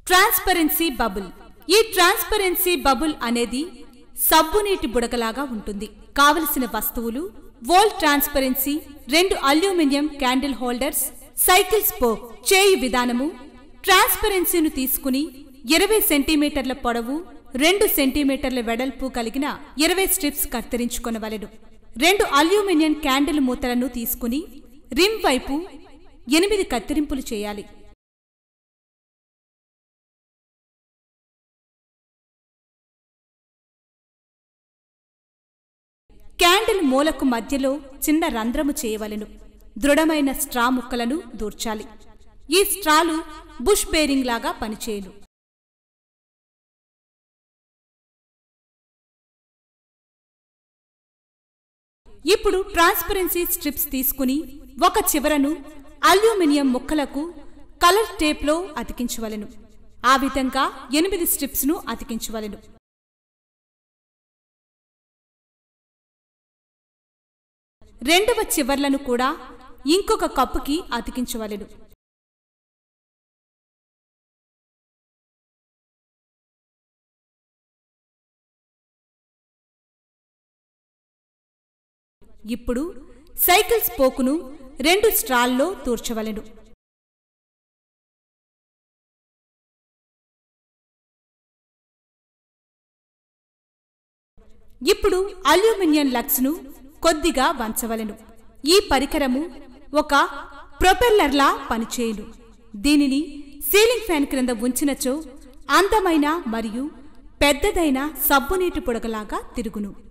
transparency bubble ఈ transparency bubble అనేది సబ్బునీటి బుడగలాగా ఉంటుంది కావలసిన వస్తువులు వోల్ ట్రాన్స్పరెన్సీ రెండు aluminium candle holders cycle spoke చేయి విధానము ట్రాన్స్పరెన్సీను తీసుకుని ఇరవై సెంటీమీటర్ల పొడవు రెండు సెంటీమీటర్ల వెడల్పు కలిగిన ఇరవై స్ట్రిప్స్ కత్తిరించుకొనవలెను రెండు అల్యూమినియం క్యాండిల్ మూతలను తీసుకుని రిమ్ వైపు ఎనిమిది కత్తిరింపులు చేయాలి క్యాండిల్ మూలకు మధ్యలో చిన్న రంధ్రము చేయవలెను దృఢమైన స్ట్రా ముక్కలను దూర్చాలి ఈ స్ట్రాలు బుష్ బేరింగ్ లాగా పనిచేయును ఇప్పుడు ట్రాన్స్పరెన్సీ స్ట్రిప్స్ తీసుకుని ఒక చివరను అల్యూమినియం ముక్కలకు కలర్ టేప్లో అతికించవలెను ఆ విధంగా ఎనిమిది స్ట్రిప్స్ను అతికించవలెను రెండవ చివర్లను కూడా ఇంకొక కప్పుకి అతికించవలెను ఇప్పుడు సైకిల్ స్పోకును రెండు స్ట్రాల్లో తూర్చవలెను ఇప్పుడు అల్యూమినియం లక్స్ను కొద్దిగా వంచవలెను ఈ పరికరము ఒక ప్రొపెల్లర్లా పనిచేయును దీనిని సీలింగ్ ఫ్యాన్ క్రింద ఉంచినచో అందమైన మరియు పెద్దదైన సబ్బునీటి పొడగలాగా తిరుగును